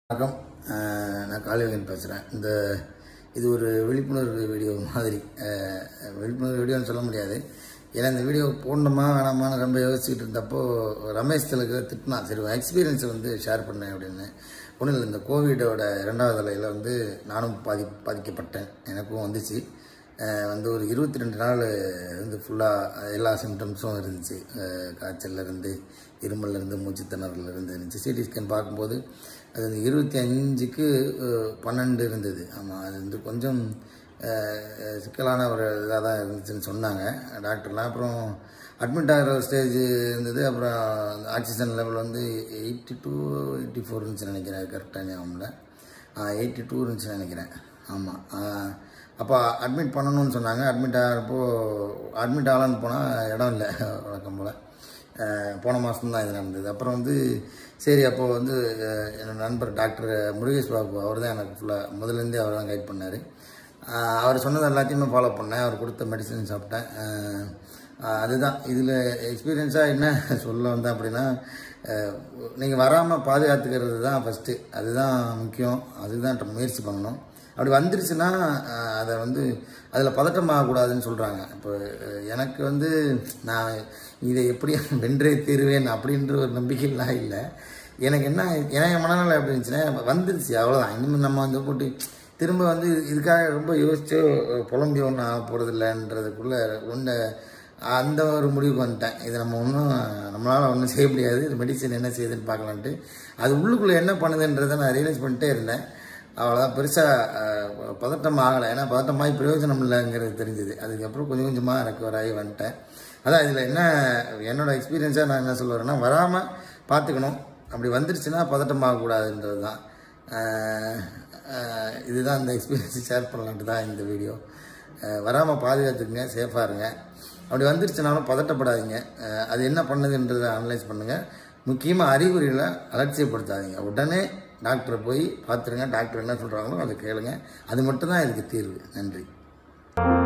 வணக்கம் அஹ் நான் காளிவேகன் பேசுகிறேன் இந்த இது ஒரு விழிப்புணர்வு வீடியோ மாதிரி அஹ் விழிப்புணர்வு வீடியோன்னு சொல்ல முடியாது ஏன்னா இந்த வீடியோ போடணுமா வேணாமான்னு ரொம்ப யோசிச்சுட்டு இருந்தப்போ ரமேஷ் திலக்கு திட்டினா சரி எக்ஸ்பீரியன்ஸை வந்து ஷேர் பண்ணேன் அப்படின்னு ஒன்றும் இல்லை இந்த கோவிடோட இரண்டாவது அலையில் வந்து நானும் பாதி பாதிக்கப்பட்டேன் எனக்கும் வந்துச்சு அஹ் வந்து ஒரு இருபத்தி ரெண்டு நாள் வந்து ஃபுல்லாக எல்லா சிம்டம்ஸும் இருந்துச்சு அஹ் காய்ச்சல்ல இருந்து இருமல்ல இருந்து மூச்சு திணறல்ல இருந்து இருந்துச்சு சிடி ஸ்கேன் பார்க்கும்போது அது வந்து இருபத்தி அஞ்சுக்கு அஹ், பன்னெண்டு இருந்தது ஆமாம் அது வந்து கொஞ்சம் அஹ், சிக்கலான ஒரு இதாக தான் இருந்துச்சுன்னு சொன்னாங்க டாக்டர்லாம் அப்புறம் அட்மிட் ஆகிற ஒரு ஸ்டேஜ் இருந்தது அப்புறம் ஆக்சிஜன் லெவல் வந்து எயிட்டி டூ எயிட்டி ஃபோர் இருந்துச்சுன்னு நினைக்கிறேன் கரெக்டாக ஞாபகம்ல எயிட்டி டூ இருந்துச்சுன்னு நினைக்கிறேன் ஆமாம் அப்போ அட்மிட் பண்ணணும்னு சொன்னாங்க அட்மிட் ஆகிறப்போ அட்மிட் ஆகலான்னு போனால் இடம் இல்லை வழக்கம் போல் அஹ் போன மாதம் தான் இது நடந்தது அப்புறம் வந்து சரி அப்போது வந்து அஹ் என்னோட நண்பர் டாக்டர் முருகேஷ் பாபு அவர் தான் எனக்கு ஃபுல்லாக முதல்லேருந்தே அவர் தான் கைட் பண்ணார் அவர் சொன்னது எல்லாத்தையுமே ஃபாலோ பண்ணேன் அவர் கொடுத்த மெடிசன் சாப்பிட்டேன் அஹ் அஹ் அதுதான் இதில் எக்ஸ்பீரியன்ஸாக என்ன சொல்ல வந்தேன் அப்படின்னா நீங்கள் வராமல் பாதுகாத்துக்கிறது தான் ஃபஸ்ட்டு அதுதான் முக்கியம் அதுதான் முயற்சி பண்ணணும் அப்படி வந்துருச்சுன்னா அஹ், அதை வந்து அதில் பதட்டம் ஆகக்கூடாதுன்னு சொல்கிறாங்க இப்போ அஹ், எனக்கு வந்து நான் இதை எப்படி வென்றே தீருவேன் அப்படின்ற ஒரு நம்பிக்கைலாம் இல்லை எனக்கு என்ன என் மனநிலை எப்படி இருந்துச்சுன்னா வந்துருச்சு அவ்வளோதான் இனிமேல் நம்ம வந்து போட்டு திரும்ப வந்து இதுக்காக ரொம்ப யோசிச்சோ புலம்பி ஒன்றும் ஆக போகிறதில்லன்றதுக்குள்ளே ஒன்று அந்த ஒரு முடிவுக்கு வந்துட்டேன் இது நம்ம ஒன்றும் நம்மளால் ஒன்றும் செய்ய முடியாது இது மெடிசன் என்ன செய்யுதுன்னு பார்க்கலான்ட்டு அது உள்ளுக்குள்ளே என்ன பண்ணுதுன்றதை நான் ரியலைஸ் பண்ணிட்டே இருந்தேன் அவ்வளோதான் பெருசாக பதட்டம் ஆகலை ஏன்னா பதட்டமாகி பிரயோஜனம் இல்லைங்கிறது தெரிஞ்சுது அதுக்கப்புறம் கொஞ்சம் கொஞ்சமாக ரெக்கவர் ஆகி வந்துட்டேன் அதான் இதில் என்ன என்னோட எக்ஸ்பீரியன்ஸாக நான் என்ன சொல்ல வரேன்னா வராமல் பார்த்துக்கணும் அப்படி வந்துருச்சுன்னா பதட்டம் ஆகக்கூடாதுன்றது தான் அஹ், அஹ், இதுதான் இந்த எக்ஸ்பீரியன்ஸை ஷேர் பண்ணலான்ட்டு தான் இந்த வீடியோ வராமல் பாதுகாத்துக்குங்க சேஃபாக இருங்க அப்படி வந்துருச்சுனாலும் பதட்டப்படாதீங்க அஹ், அது என்ன பண்ணுதுன்றதை அனலைஸ் பண்ணுங்கள் முக்கியமாக அறிகுறிகளை அலட்சியப்படுத்தாதீங்க உடனே டாக்டரை போய் பார்த்துருங்க டாக்டர் என்ன சொல்கிறாங்களோ அதை கேளுங்க அது மட்டும்தான் இதுக்கு தீர்வு நன்றி